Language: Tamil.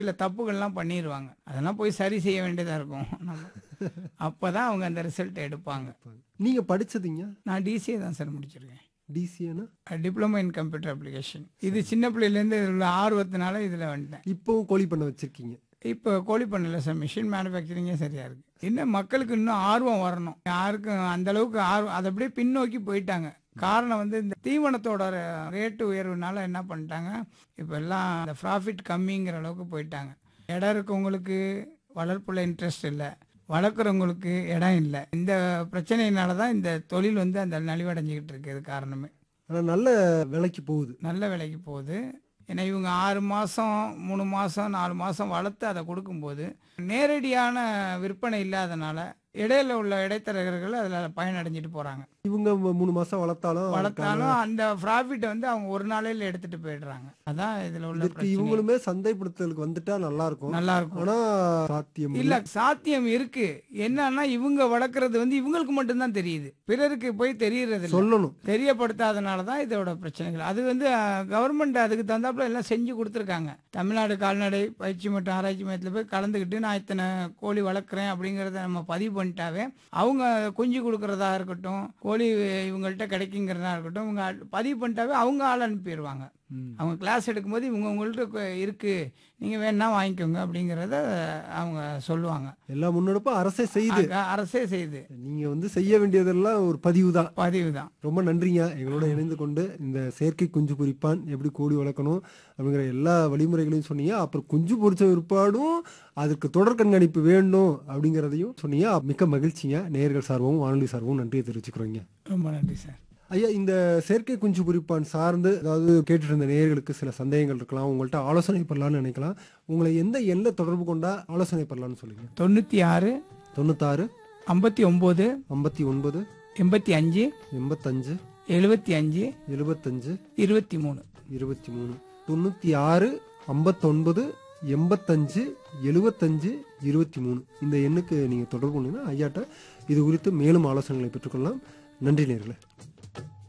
சில தப்புகள்லாம் பண்ணிடுவாங்க அதெல்லாம் போய் சரி செய்ய வேண்டியதாக இருக்கும் நம்ம அப்போ தான் அவங்க அந்த ரிசல்ட் எடுப்பாங்க நீங்க படிச்சதுங்க நான் டிசிஏ தான் சார் முடிச்சிருக்கேன் டிசிஏனா டிப்ளமோ இன் கம்ப்யூட்டர் அப்ளிகேஷன் இது சின்ன பிள்ளையிலேருந்து உள்ள ஆர்வத்தினால இதில் வந்துட்டேன் இப்போவும் கோழி பண்ண வச்சிருக்கீங்க இப்போ கோழி பண்ணல சார் மிஷின் மேனுஃபேக்சரிங்கே சரியா இருக்கு இன்னும் மக்களுக்கு இன்னும் ஆர்வம் வரணும் யாருக்கும் அந்த அளவுக்கு ஆர்வம் அதை அப்படியே பின்னோக்கி போயிட்டாங்க காரணம் வந்து இந்த தீவனத்தோட ரேட்டு உயர்வுனால என்ன பண்ணிட்டாங்க இப்போ எல்லாம் இந்த ப்ராஃபிட் கம்மிங்கிற அளவுக்கு போயிட்டாங்க இடம் இருக்கவங்களுக்கு வளர்ப்புல இன்ட்ரெஸ்ட் இல்லை வளர்க்குறவங்களுக்கு இடம் இல்லை இந்த பிரச்சனையினால தான் இந்த தொழில் வந்து அந்த நலிவடைஞ்சிக்கிட்டு இருக்கு இது காரணமே ஆனா நல்ல விலைக்கு போகுது நல்ல விலைக்கு போகுது ஏன்னா இவங்க ஆறு மாதம் மூணு மாதம் நாலு மாதம் வளர்த்து அதை கொடுக்கும்போது நேரடியான விற்பனை இல்லாதனால இடையில உள்ள இடைத்தரகர்கள் அதில் பயனடைஞ்சிட்டு போகிறாங்க இவங்க ம- மூணு மாசம் வளர்த்தாலும் வளர்த்தாலும் அந்த ப்ராஃபிட்டை வந்து அவங்க ஒரு நாளையில் எடுத்துட்டு போயிடுறாங்க அதான் இதில் உள்ள இதுக்கு பிரச்சனை இவங்களுமே சந்தைப்படுத்தலுக்கு வந்துட்டா நல்லா இருக்கும் நல்லா இருக்கும் ஆனா சாத்தியம் இல்ல சாத்தியம் இருக்கு என்னன்னா இவங்க வளர்க்கறது வந்து இவங்களுக்கு மட்டும்தான் தெரியுது பிறருக்கு போய் தெரியறது இல்ல சொல்லணும் தெரியப்படுத்தாதனால தான் இதோட பிரச்சனைகள் அது வந்து கவர்மெண்ட் அதுக்கு தகுந்தாப்புல எல்லாம் செஞ்சு கொடுத்துருக்காங்க தமிழ்நாடு கால்நடை பயிற்சி மற்றும் ஆராய்ச்சி மையத்தில் போய் கலந்துக்கிட்டு நான் இத்தனை கோழி வளர்க்குறேன் அப்படிங்கிறத நம்ம பதிவு பண்ணிட்டாவே அவங்க குஞ்சு கொடுக்கறதா இருக்கட்டும் கோழி இவங்கள்ட்ட கிடைக்குங்கிறதா இருக்கட்டும் இவங்க பதிவு பண்ணிட்டாவே அவங்க ஆள் அனுப்பிடுவாங்க ம். அவங்க கிளாஸ் எடுக்கும்போது இவங்க உங்கள்ட்ட கு- இருக்கு நீங்க வேணா வாங்கிக்கோங்க அப்படிங்கிறத அவங்க சொல்லுவாங்க எல்லா முன்னெடுப்பும் அரசே செய்யுது அங்க அரசே செய்யுது நீங்க வந்து செய்ய வேண்டியதெல்லாம் ஒரு பதிவு தான் பதிவு தான் ரொம்ப நன்றிங்க எங்களோட இணைந்து கொண்டு இந்த செயற்கை குஞ்சு பொரிப்பான் எப்படி கோழி வளர்க்கணும் அப்படிங்கிற எல்லா வழிமுறைகளையும் சொன்னீங்க அப்புறம் குஞ்சு பொரிச்ச விற்பாடும் அதுக்கு தொடர் கண்காணிப்பு வேண்டும் அப்படிங்கிறதையும் சொன்னீங்க மிக்க மகிழ்ச்சிங்க நேயர்கள் சார்பாகவும் வானொலி சார்பாகவும் நன்றியை தெரிவிச்சுக்கிறோங்க ரொம்ப நன்றி சார் ஐயா இந்த செயற்கை குஞ்சு பொரிப்பான் சார்ந்து அதாவது கேட்டுட்டு இருந்த நேயர்களுக்கு சில சந்தேகங்கள் இருக்கலாம் உங்கள்கிட்ட ஆலோசனை பெறலாம்னு நினைக்கலாம் உங்களை எந்த எண்ணில் தொடர்பு கொண்டா ஆலோசனை பெறலாம்னு சொல்லுங்க தொண்ணூத்தி ஆறு தொண்ணூத்தாறு ஐம்பத்தி ஒன்பது ஐம்பத்தி ஒன்பது எண்பத்தி அஞ்சு எண்பத்தஞ்சு எழுபத்தி அஞ்சு எழுபத்தஞ்சு இருபத்தி மூணு இருபத்தி மூணு தொண்ணூற்றி ஆறு ஐம்பத்தொன்பது எண்பத்தஞ்சு எழுபத்தஞ்சு இருபத்தி மூணு இந்த எண்ணுக்கு நீங்கள் தொடர்பு கொண்டீங்கன்னா ஐயாட்ட இது குறித்து மேலும் ஆலோசனைகளை பெற்றுக்கொள்ளலாம் நன்றி நேர்களே